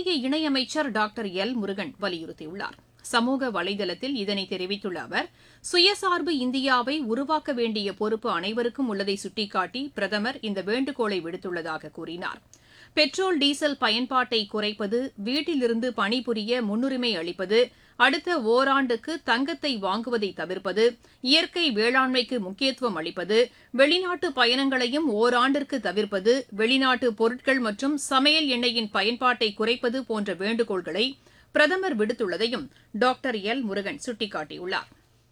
மத்திய இணையமைச்சர் doctor L Murugan வலியுறுத்தியுள்ளார் சமூக வலைதளத்தில் இதனை தெரிவித்துள்ள அவர் சுயசார்பு இந்தியாவை உருவாக்க வேண்டிய பொறுப்பு அனைவருக்கும் உள்ளதை சுட்டிக்காட்டி பிரதமர் இந்த வேண்டுகோளை விடுத்துள்ளதாக கூறினார் பெட்ரோல் டீசல் பயன்பாட்டை குறைப்பது வீட்டிலிருந்து பணிபுரிய முன்னுரிமை அளிப்பது அடுத்த ஓராண்டுக்கு தங்கத்தை வாங்குவதை தவிர்ப்பது இயற்கை வேளாண்மைக்கு முக்கியத்துவம் அளிப்பது வெளிநாட்டு பயணங்களையும் ஓராண்டிற்கு தவிர்ப்பது வெளிநாட்டு பொருட்கள் மற்றும் சமையல் எண்ணெயின் பயன்பாட்டை குறைப்பது போன்ற வேண்டுகோள்களை பிரதமர் விடுத்துள்ளதையும் டாக்டர் எல் முருகன் சுட்டிக்காட்டியுள்ளார்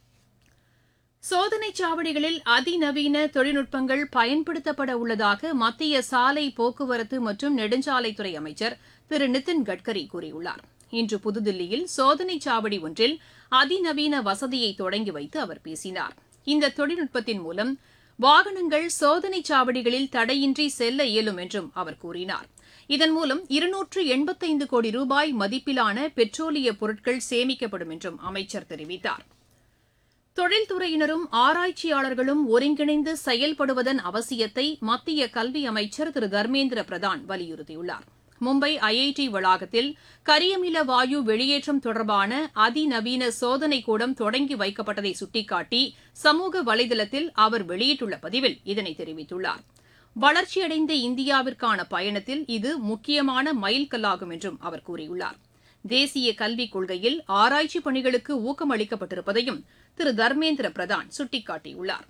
சோதனைச் சாவடிகளில் அதிநவீன தொழில்நுட்பங்கள் பயன்படுத்தப்பட உள்ளதாக மத்திய சாலை போக்குவரத்து மற்றும் நெடுஞ்சாலைத்துறை அமைச்சர் திரு நிதின் கட்கரி கூறியுள்ளார் இன்று புதுதில்லியில் சோதனைச் சாவடி ஒன்றில் அதிநவீன வசதியை தொடங்கி வைத்து அவர் பேசினார் இந்த தொழில்நுட்பத்தின் மூலம் வாகனங்கள் சோதனைச் சாவடிகளில் தடையின்றி செல்ல இயலும் என்றும் அவர் கூறினார் இதன் மூலம் இருநூற்று எண்பத்தைந்து கோடி ரூபாய் மதிப்பிலான பெட்ரோலிய பொருட்கள் சேமிக்கப்படும் என்றும் அமைச்சர் தெரிவித்தார் தொழில்துறையினரும் ஆராய்ச்சியாளர்களும் ஒருங்கிணைந்து செயல்படுவதன் அவசியத்தை மத்திய கல்வி அமைச்சர் திரு தர்மேந்திர பிரதான் வலியுறுத்தியுள்ளார் மும்பை ஐஐடி வளாகத்தில் கரியமில வாயு வெளியேற்றம் தொடர்பான அதிநவீன சோதனை கூடம் தொடங்கி வைக்கப்பட்டதை சுட்டிக்காட்டி சமூக வலைதளத்தில் அவர் வெளியிட்டுள்ள பதிவில் இதனை தெரிவித்துள்ளார் வளர்ச்சியடைந்த இந்தியாவிற்கான பயணத்தில் இது முக்கியமான மைல்கல்லாகும் என்றும் அவர் கூறியுள்ளார் தேசிய கல்விக் கொள்கையில் ஆராய்ச்சி பணிகளுக்கு ஊக்கம் அளிக்கப்பட்டிருப்பதையும் திரு தர்மேந்திர பிரதான் சுட்டிக்காட்டியுள்ளார்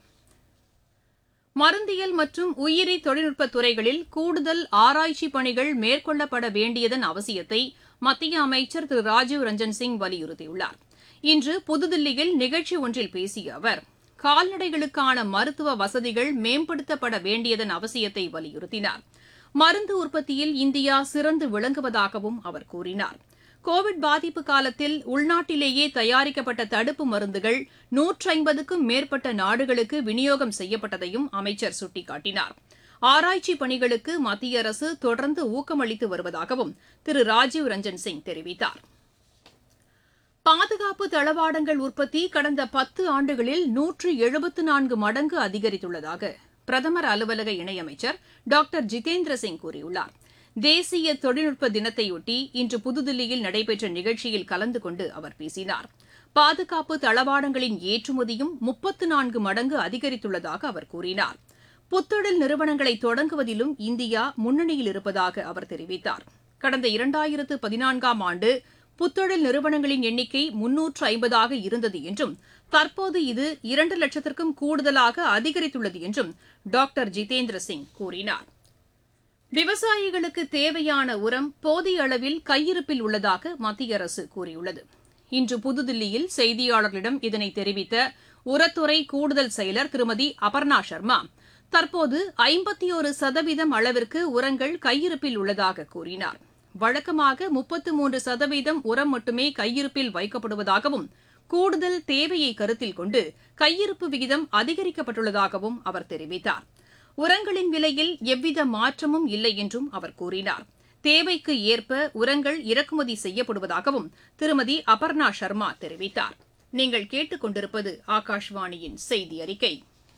மருந்தியல் மற்றும் உயிரி தொழில்நுட்ப துறைகளில் கூடுதல் ஆராய்ச்சி பணிகள் மேற்கொள்ளப்பட வேண்டியதன் அவசியத்தை மத்திய அமைச்சர் திரு ராஜீவ் ரஞ்சன் சிங் வலியுறுத்தியுள்ளார் இன்று புதுதில்லியில் நிகழ்ச்சி ஒன்றில் பேசிய அவர் கால்நடைகளுக்கான மருத்துவ வசதிகள் மேம்படுத்தப்பட வேண்டியதன் அவசியத்தை வலியுறுத்தினார் மருந்து உற்பத்தியில் இந்தியா சிறந்து விளங்குவதாகவும் அவர் கூறினார் கோவிட் பாதிப்பு காலத்தில் உள்நாட்டிலேயே தயாரிக்கப்பட்ட தடுப்பு மருந்துகள் நூற்றி ஐம்பதுக்கும் மேற்பட்ட நாடுகளுக்கு விநியோகம் செய்யப்பட்டதையும் அமைச்சர் சுட்டிக்காட்டினார் ஆராய்ச்சி பணிகளுக்கு மத்திய அரசு தொடர்ந்து ஊக்கமளித்து வருவதாகவும் திரு ராஜீவ் ரஞ்சன் சிங் தெரிவித்தார் பாதுகாப்பு தளவாடங்கள் உற்பத்தி கடந்த பத்து ஆண்டுகளில் நூற்று எழுபத்து நான்கு மடங்கு அதிகரித்துள்ளதாக பிரதமர் அலுவலக இணையமைச்சர் டாக்டர் ஜிதேந்திர சிங் கூறியுள்ளார் தேசிய தொழில்நுட்ப தினத்தையொட்டி இன்று புதுதில்லியில் நடைபெற்ற நிகழ்ச்சியில் கலந்து கொண்டு அவர் பேசினார் பாதுகாப்பு தளவாடங்களின் ஏற்றுமதியும் முப்பத்து நான்கு மடங்கு அதிகரித்துள்ளதாக அவர் கூறினார் புத்தொழில் நிறுவனங்களை தொடங்குவதிலும் இந்தியா முன்னணியில் இருப்பதாக அவர் தெரிவித்தார் கடந்த இரண்டாயிரத்து பதினான்காம் ஆண்டு புத்தொழில் நிறுவனங்களின் எண்ணிக்கை முன்னூற்று ஐம்பதாக இருந்தது என்றும் தற்போது இது இரண்டு லட்சத்திற்கும் கூடுதலாக அதிகரித்துள்ளது என்றும் டாக்டர் ஜிதேந்திர சிங் கூறினார் விவசாயிகளுக்கு தேவையான உரம் போதிய அளவில் கையிருப்பில் உள்ளதாக மத்திய அரசு கூறியுள்ளது இன்று புதுதில்லியில் செய்தியாளர்களிடம் இதனை தெரிவித்த உரத்துறை கூடுதல் செயலர் திருமதி அபர்ணா சர்மா தற்போது ஐம்பத்தி ஒரு சதவீதம் அளவிற்கு உரங்கள் கையிருப்பில் உள்ளதாக கூறினார் வழக்கமாக முப்பத்து மூன்று சதவீதம் உரம் மட்டுமே கையிருப்பில் வைக்கப்படுவதாகவும் கூடுதல் தேவையை கருத்தில் கொண்டு கையிருப்பு விகிதம் அதிகரிக்கப்பட்டுள்ளதாகவும் அவர் தெரிவித்தார் உரங்களின் விலையில் எவ்வித மாற்றமும் இல்லை என்றும் அவர் கூறினார் தேவைக்கு ஏற்ப உரங்கள் இறக்குமதி செய்யப்படுவதாகவும் திருமதி அபர்ணா சர்மா தெரிவித்தார் நீங்கள் கேட்டுக்கொண்டிருப்பது ஆகாஷ்வாணியின் செய்தி அறிக்கை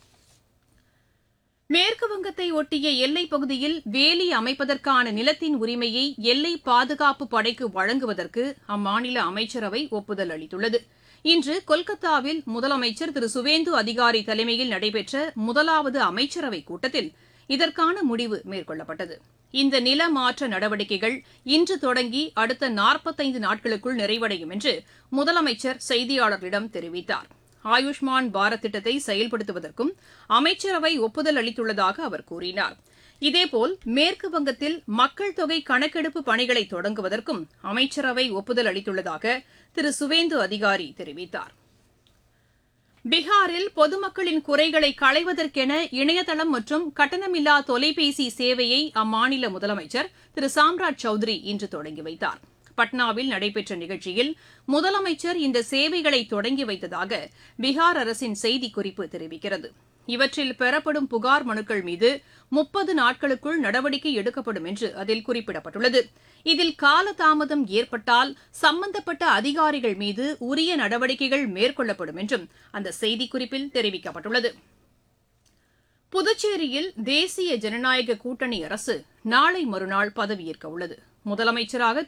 மேற்குவங்கத்தை ஒட்டிய எல்லைப் பகுதியில் வேலி அமைப்பதற்கான நிலத்தின் உரிமையை எல்லை பாதுகாப்பு படைக்கு வழங்குவதற்கு அம்மாநில அமைச்சரவை ஒப்புதல் அளித்துள்ளது இன்று கொல்கத்தாவில் முதலமைச்சர் திரு சுவேந்து அதிகாரி தலைமையில் நடைபெற்ற முதலாவது அமைச்சரவைக் கூட்டத்தில் இதற்கான முடிவு மேற்கொள்ளப்பட்டது இந்த நில மாற்ற நடவடிக்கைகள் இன்று தொடங்கி அடுத்த நாற்பத்தைந்து நாட்களுக்குள் நிறைவடையும் என்று முதலமைச்சர் செய்தியாளர்களிடம் தெரிவித்தார் ஆயுஷ்மான் பாரத் திட்டத்தை செயல்படுத்துவதற்கும் அமைச்சரவை ஒப்புதல் அளித்துள்ளதாக அவர் கூறினார் இதேபோல் மேற்கு வங்கத்தில் மக்கள் தொகை கணக்கெடுப்பு பணிகளை தொடங்குவதற்கும் அமைச்சரவை ஒப்புதல் அளித்துள்ளதாக திரு சுவேந்து அதிகாரி தெரிவித்தார் பீகாரில் பொதுமக்களின் குறைகளை களைவதற்கென இணையதளம் மற்றும் கட்டணமில்லா தொலைபேசி சேவையை அம்மாநில முதலமைச்சர் திரு சாம்ராஜ் சௌத்ரி இன்று தொடங்கி வைத்தார் பட்னாவில் நடைபெற்ற நிகழ்ச்சியில் முதலமைச்சர் இந்த சேவைகளை தொடங்கி வைத்ததாக பீகார் அரசின் செய்திக்குறிப்பு தெரிவிக்கிறது இவற்றில் பெறப்படும் புகார் மனுக்கள் மீது முப்பது நாட்களுக்குள் நடவடிக்கை எடுக்கப்படும் என்று அதில் குறிப்பிடப்பட்டுள்ளது இதில் காலதாமதம் ஏற்பட்டால் சம்பந்தப்பட்ட அதிகாரிகள் மீது உரிய நடவடிக்கைகள் மேற்கொள்ளப்படும் என்றும் அந்த செய்திக்குறிப்பில் தெரிவிக்கப்பட்டுள்ளது புதுச்சேரியில் தேசிய ஜனநாயக கூட்டணி அரசு நாளை மறுநாள் பதவியேற்க உள்ளது முதலமைச்சராக